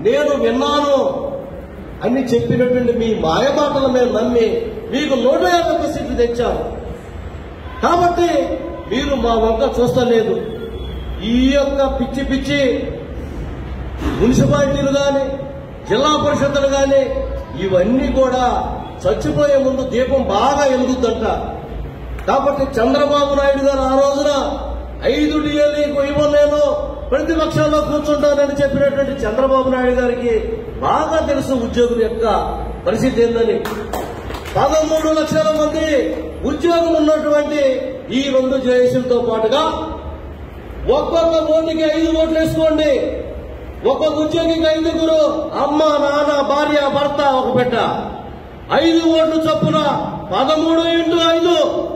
నేను విన్నాను అని చెప్పినటువంటి మీ మాయమాటల మీద నమ్మి మీకు నూట యాభై ఒక్క సీట్లు తెచ్చాము కాబట్టి మీరు మా వంక చూస్తలేదు ఈ యొక్క పిచ్చి పిచ్చి మున్సిపాలిటీలు కానీ జిల్లా పరిషత్తులు కానీ ఇవన్నీ కూడా చచ్చిపోయే ముందు దీపం బాగా వెలుగుద్దంట కాబట్టి చంద్రబాబు నాయుడు గారు ఆ రోజున ఐదు డిఎల్ఏకు ఇవ్వను నేను ప్రతిపక్షంలో కూర్చుంటానని చెప్పినటువంటి చంద్రబాబు నాయుడు గారికి బాగా తెలుసు ఉద్యోగుల యొక్క పరిస్థితి ఏందని పదమూడు లక్షల మంది ఉద్యోగం ఉన్నటువంటి ఈ రెండు జేఏసీలతో పాటుగా ఒక్కొక్క ఓటుకి ఐదు ఓట్లు వేసుకోండి ఒక్కొక్క ఉద్యోగికి ఐదుగురు అమ్మ నాన్న భార్య భర్త ఒక బిడ్డ ఐదు ఓట్లు చొప్పున పదమూడు ఇంటూ ఐదు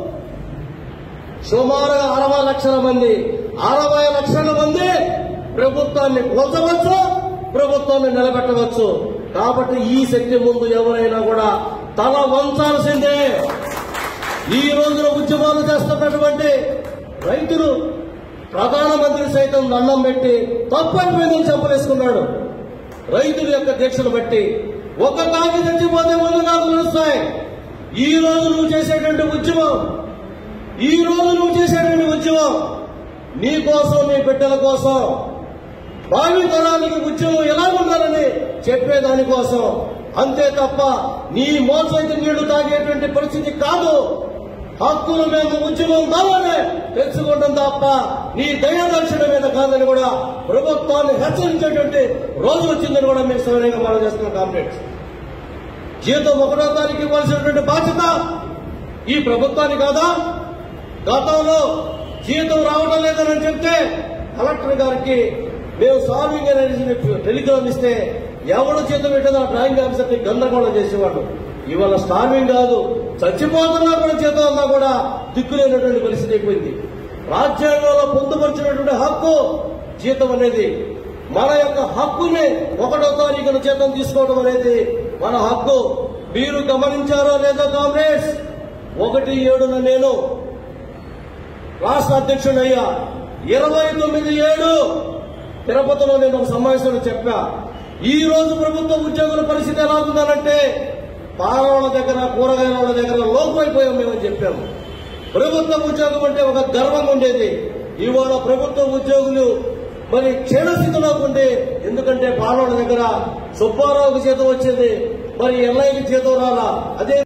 సుమారుగా అరవై లక్షల మంది అరవై లక్షల మంది ప్రభుత్వాన్ని కూల్చవచ్చు ప్రభుత్వాన్ని నిలబెట్టవచ్చు కాబట్టి ఈ శక్తి ముందు ఎవరైనా కూడా తల వంచాల్సిందే ఈ రోజున ఉద్యమాలు చేస్తున్నటువంటి రైతులు ప్రధానమంత్రి సైతం దండం పెట్టి తప్పని మీద చెప్పలేసుకున్నాడు రైతుల యొక్క దీక్షను బట్టి ఒక కాకి చచ్చిపోతే ముందు నాకు తెలుస్తాయి ఈ రోజు నువ్వు చేసేటువంటి ఉద్యమం ఈ రోజు నువ్వు చేసేటువంటి ఉద్యమం నీ కోసం నీ బిడ్డల కోసం భావి తరానికి ఉద్యమం ఎలా ఉండాలని చెప్పేదాని కోసం అంతే తప్ప నీ మోసైతే నీళ్లు తాగేటువంటి పరిస్థితి కాదు హక్కుల మీద ఉద్యమం కావాలని తెచ్చుకోవడం తప్ప నీ దయాదర్శన మీద కాదని కూడా ప్రభుత్వాన్ని హెచ్చరించేటువంటి రోజు వచ్చిందని కూడా మేము సౌర్యంగా మనం చేస్తున్నాం కామ్రేడ్స్ జీతం ఒకటో తారీఖు ఇవ్వాల్సినటువంటి బాధ్యత ఈ ప్రభుత్వానికి కాదా గతంలో జీతం రావడం లేదని చెప్తే కలెక్టర్ గారికి మేము సాల్వింగ్ అనేది టెలిగ్రామ్ ఇస్తే ఎవడు జీతం పెట్టదో ఆ డ్రాయింగ్ ఆఫీసర్ని గందరగోళం చేసేవాడు ఇవాళ స్టార్వింగ్ కాదు చచ్చిపోతున్నా కూడా జీతం అన్నా కూడా దిక్కులేనటువంటి పరిస్థితి అయిపోయింది రాజ్యాంగంలో పొందుపరిచినటువంటి హక్కు జీతం అనేది మన యొక్క హక్కుని ఒకటో తారీఖున జీతం తీసుకోవడం అనేది మన హక్కు మీరు గమనించారో లేదో కామ్రేడ్స్ ఒకటి ఏడున నేను రాష్ట్ర అధ్యక్షుడయ్యా ఇరవై తొమ్మిది ఏడు తిరుపతిలో నేను ఒక సమావేశంలో చెప్పా ఈ రోజు ప్రభుత్వ ఉద్యోగుల పరిస్థితి ఎలా ఉందనంటే పాలవాళ్ళ దగ్గర కూరగాయల వాళ్ళ దగ్గర లోపమైపోయాం మేమని చెప్పాము ప్రభుత్వ ఉద్యోగం అంటే ఒక గర్వంగా ఉండేది ఇవాళ ప్రభుత్వ ఉద్యోగులు మరి క్షీణస్థితిలో ఉండే ఎందుకంటే పాలవాళ్ళ దగ్గర సుబ్బారావుకి జీతం వచ్చేది మరి ఎల్ఐకి జీతం రాలా అదే